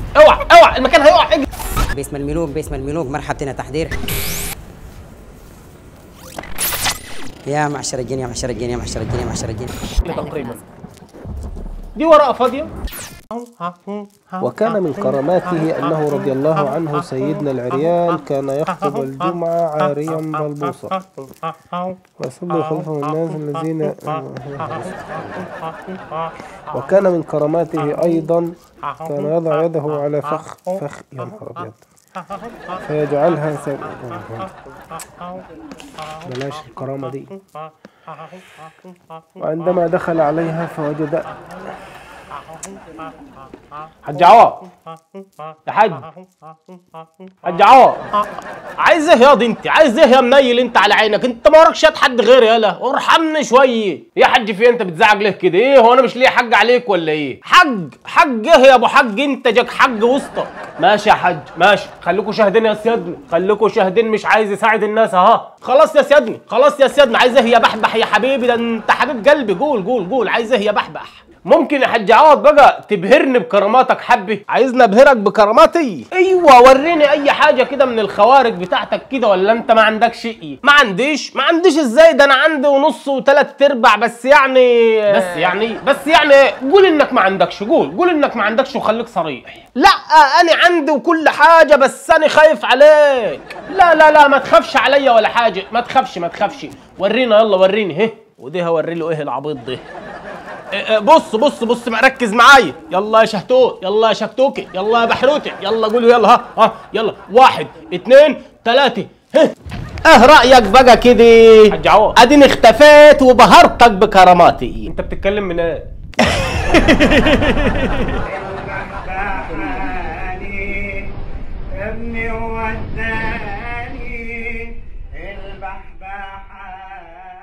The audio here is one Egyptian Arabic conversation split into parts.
اوعى اوعى المكان هيقع اجري باسم الملوك باسم الملوك مرحبتنا تحضير يا معشر الجن يا معشر الجن يا معشر الجن يا معشر الجن تقريبا دي ورقه فاضيه وكان من كراماته أنه رضي الله عنه سيدنا العريان كان يخطب الجمعة عاريا بلبوصة ويصلي خلفه الناس الذين وكان من كراماته أيضا كان يضع يده على فخ فخ يا نهار أبيض فيجعلها س... بلاش الكرامة دي وعندما دخل عليها فوجد حاج عوض يا حاج حاج عوض عايز ايه ياض انت عايز ايه يا منيل انت على عينك انت ما وراكش شات حد غيري يالا ارحمني شويه يا حاج في إيه؟ انت بتزعج ليه كده ايه هو انا مش ليه حاج عليك ولا ايه حاج حاج ايه يا ابو حاج انت جاك حاج وسطك ماشي يا حاج ماشي خليكوا شاهدين يا سيادنا خليكوا شاهدين مش عايز يساعد الناس اها خلاص يا سيادنا خلاص يا سيادنا عايز ايه يا بحبح يا حبيبي ده انت حبيب قلبي قول قول قول عايز ايه يا بحبح ممكن يا حاج عوض بقى تبهرني بكراماتك حبي عايزني ابهرك بكراماتي ايوه وريني اي حاجه كده من الخوارج بتاعتك كده ولا انت ما عندكش ايه ما عنديش ما عنديش ازاي ده انا عندي ونص وثلاث ارباع بس يعني بس يعني بس يعني قول انك ما عندكش قول قول انك ما عندكش وخليك صريح لا انا عندي وكل حاجه بس انا خايف عليك لا لا لا ما تخافش عليا ولا حاجه ما تخافش ما تخافش ورينا يلا وريني هه ودي هوري له ايه العبيط ده إيه إيه بص بص بص ما ركز معايا يلا يا شهتوت يلا يا شكتوكي يلا يا بحروتي يلا قولوا يلا ها ها يلا واحد اتنين تلاتة ها اه رأيك بقى كده حاج عوض اديني اختفيت وبهرتك بكراماتي انت بتتكلم من ايه البحبحاني ابني وداني البحبحاني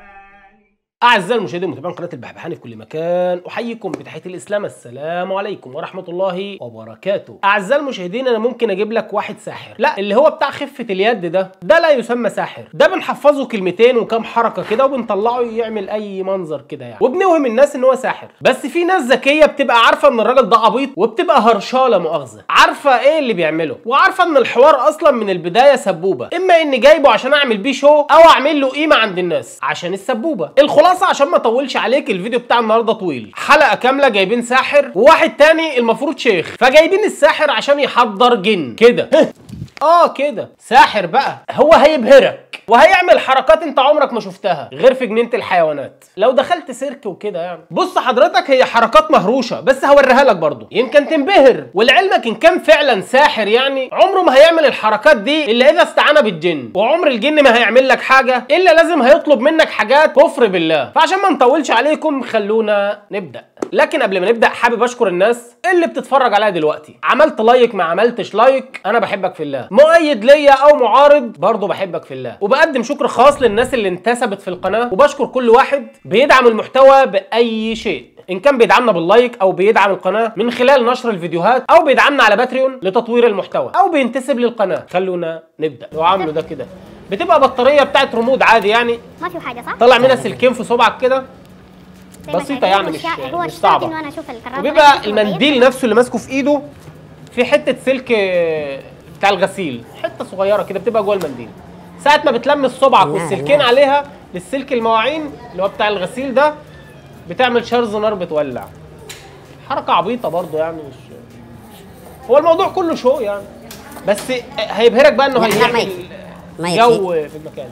أعزائي المشاهدين متابعين قناة البحبحاني في كل مكان أحييكم بتحية الإسلام السلام عليكم ورحمة الله وبركاته أعزائي المشاهدين أنا ممكن أجيب لك واحد ساحر لا اللي هو بتاع خفة اليد ده ده لا يسمى ساحر ده بنحفظه كلمتين وكام حركة كده وبنطلعه يعمل أي منظر كده يعني وبنوهم الناس إن هو ساحر بس في ناس ذكية بتبقى عارفة إن الراجل ده عبيط وبتبقى هرشالة مؤاخذة عارفة إيه اللي بيعمله وعارفة إن الحوار أصلا من البداية سبوبة إما إني جايبه عشان أعمل بيه شو أو أعمل له قيمة عند الناس عشان السبوبة الخلاصة عشان ما اطولش عليك الفيديو بتاع النهارده طويل حلقه كامله جايبين ساحر وواحد تاني المفروض شيخ فجايبين الساحر عشان يحضر جن كده اه كده ساحر بقى هو هيبهرك وهيعمل حركات انت عمرك ما شفتها غير في جنينه الحيوانات لو دخلت سيرك وكده يعني بص حضرتك هي حركات مهروشه بس هوريها لك برضو يمكن تنبهر ولعلمك ان كان فعلا ساحر يعني عمره ما هيعمل الحركات دي الا اذا استعان بالجن وعمر الجن ما هيعمل لك حاجه الا لازم هيطلب منك حاجات كفر بالله فعشان ما نطولش عليكم خلونا نبدا لكن قبل ما نبدا حابب اشكر الناس اللي بتتفرج عليا دلوقتي عملت لايك ما عملتش لايك انا بحبك في الله مؤيد ليا او معارض برضه بحبك في الله وبقدم شكر خاص للناس اللي انتسبت في القناه وبشكر كل واحد بيدعم المحتوى باي شيء ان كان بيدعمنا باللايك او بيدعم القناه من خلال نشر الفيديوهات او بيدعمنا على باتريون لتطوير المحتوى او بينتسب للقناه خلونا نبدا لو عامله ده كده بتبقى بطاريه بتاعت رمود عادي يعني ما في حاجه صح؟ طلع منها سلكين في صبعك كده زي ما بسيطة شايفين. يعني هو مش- الشا- هو مش الشاك صعبة. انه انا اشوف الكراسه وبيبقى المنديل نفسه اللي ماسكه في ايده في حته سلك آه، بتاع الغسيل حته صغيره كده بتبقى جوه المنديل ساعه ما بتلمس صبعك نعم، والسلكين نعم. عليها للسلك المواعين اللي هو بتاع الغسيل ده بتعمل شرز نار بتولع حركه عبيطه برضو يعني مش هو الموضوع كله شو يعني بس هيبهرك بقى انه لا، لا، ما هيعمل يكفي. ما يكفي. جو في المكان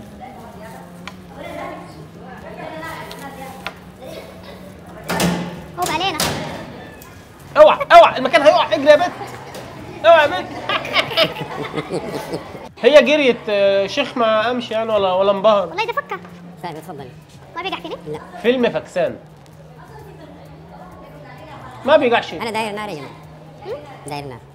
هو علينا اوعى اوعى المكان هيقع اجري يا بنت اوعى يا بنت هي جريت آه، شيخ ما امشي يعني ولا ولا انبهر والله ده فكه طيب اتفضلي ما بيقع فيني لا فيلم فكسان ما بيقع شيء انا داير نار يا جماعه داير نار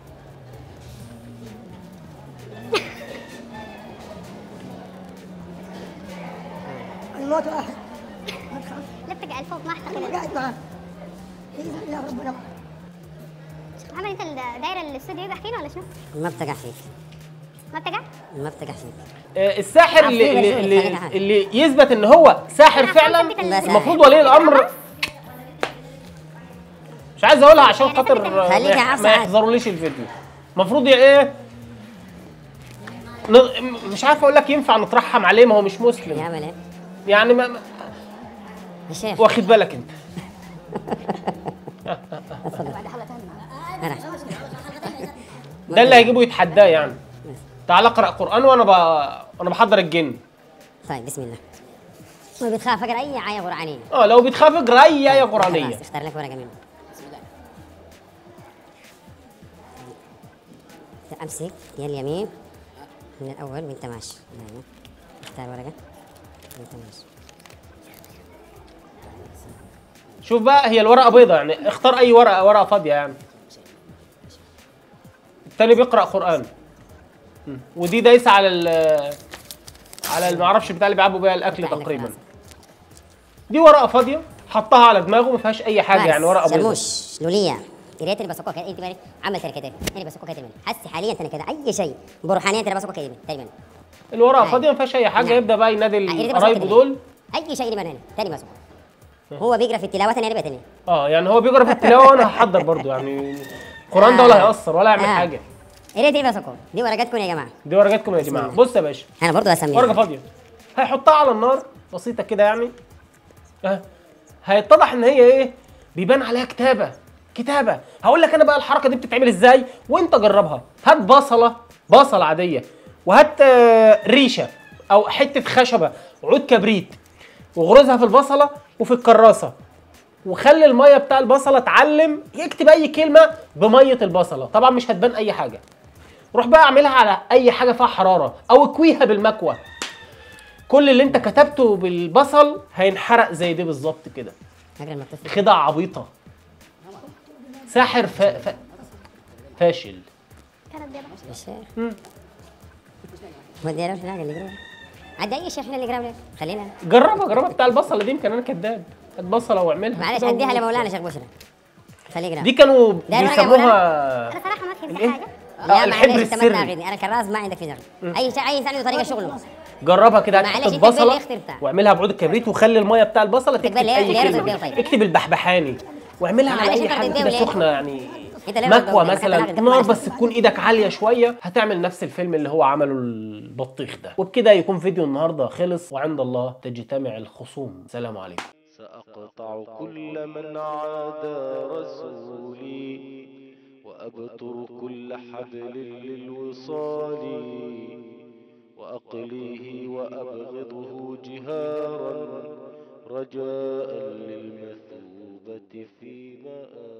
الموت واحد لا بتقع لفوق ما اعتقد قاعد معاه باذن الله ربنا معاه. محمد انت ال- دايره الاستوديو يقع فينا ولا شنو؟ ما بتقع فيك ما بتقع؟ ما بتقع فيك آه، الساحر اللي عفوا، اللي, شوي، اللي, خلينا عارف. اللي يثبت ان هو ساحر أنا فعلا حاولت أثبت ال- المفروض ولي الامر مش عايز اقولها عشان يعني خاطر أثبت آه، خليك ما- عصا ما عادي. يحذروليش الفيديو المفروض يا ايه ن- م- مش عارف اقول لك ينفع نترحم عليه ما هو مش مسلم يعمل ايه؟ يعني ما ما- يا شيخ واخد بالك انت انا ده اللي هيجيبه يتحداه يعني تعال اقرا قران وانا ب... انا بحضر الجن طيب بسم الله وبتخاف اقرا اي آية قرآنية اه لو بتخاف اقرا اي ايه قرانيه خلاص اختار لك ورقة منهم امسك يا اليمين من الاول وانت ماشي أيوة. اختار ورقة وانت ماشي شوف بقى هي الورقه بيضة يعني اختار اي ورقه ورقه فاضيه يعني التاني بيقرا قران م. ودي دايسه على ال على اللي معرفش بتاع اللي بيلعبوا بيها الاكل افتح لك تقريبا راسك. دي ورقه فاضيه حطها على دماغه ما فيهاش اي حاجه يعني ورقه بيضاء شرموش لوليا يا ريت اللي بسوقك انت بالي عمل ترى كده انا بسوقك كده حسي حاليا انا كده اي شيء بروحانيا ترى بسوقك كده تقريبا الورقه نعم. فاضيه ما فيهاش اي حاجه نعم. يبدا بقى ينادي يا ريت بسوقك قرايبه كده. دول اي شيء من هنا تاني بسوق هو بيقرا في التلاوه انا بيتني اه يعني هو بيقرا في التلاوه وانا هحضر برضو يعني القران ده ولا هيأثر ولا يعمل آه. حاجه يا ريت اللي بسوقه دي ورقتكم يا جماعه دي ورقتكم يا جماعه بص يا باشا انا برضه اسميها ورقه فاضيه هيحطها على النار بسيطه كده يعني اه هيتضح ان هي ايه بيبان عليها كتابه كتابه هقول لك انا بقى الحركه دي بتتعمل ازاي وانت جربها هات بصله بصله عاديه وهات آه، ريشه او حته خشبه عود كبريت وغرزها في البصله وفي الكراسه وخلي الميه بتاع البصله تعلم يكتب اي كلمه بميه البصله طبعا مش هتبان اي حاجه روح بقى اعملها على اي حاجه فيها حراره او اكويها بالمكوى كل اللي انت كتبته بالبصل هينحرق زي دي بالظبط كده اقرا المكتوب خدع عبيطه ساحر ف... ف... فاشل كانت بيضة يا شيخ ودي اروح هناك اللي يقرا عاد اي شيء احنا اللي يقرا لك خلينا جربها جربها بتاع البصله دي يمكن انا كداب هات بصله واعملها معلش كده اديها و- لمولانا شيخ بشرى خليه يقرا دي كانوا ده أنا بيسموها انا صراحة ما فهمت الايه؟ حاجة اه لا الحبر معلش انت ما السري تناقضني انا كراس ما عندك في دماغي اي شيء اي انسان عنده طريقه شغله جربها كده هات معلش حته انت تقبل بصله لي اخترتها. واعملها بعود الكبريت وخلي الميه بتاع البصله تكتب تقبل لي- اي ليه رزق كلمه بيه طيب؟ اكتب البحبحاني واعملها على معلش اي انت حاجه بتديه كده وليه؟ سخنه يعني انت ليه مكوى بتديه؟ مثلا انت نار معلش. بس تكون ايدك عاليه شويه هتعمل نفس الفيلم اللي هو عمله البطيخ ده وبكده يكون فيديو النهارده خلص وعند الله تجتمع الخصوم سلام عليكم سأقطع كل من عادى رسولي وأبتر كل حبل للوصال وأقليه وأبغضه جهارا رجاء للمثوبة في مآل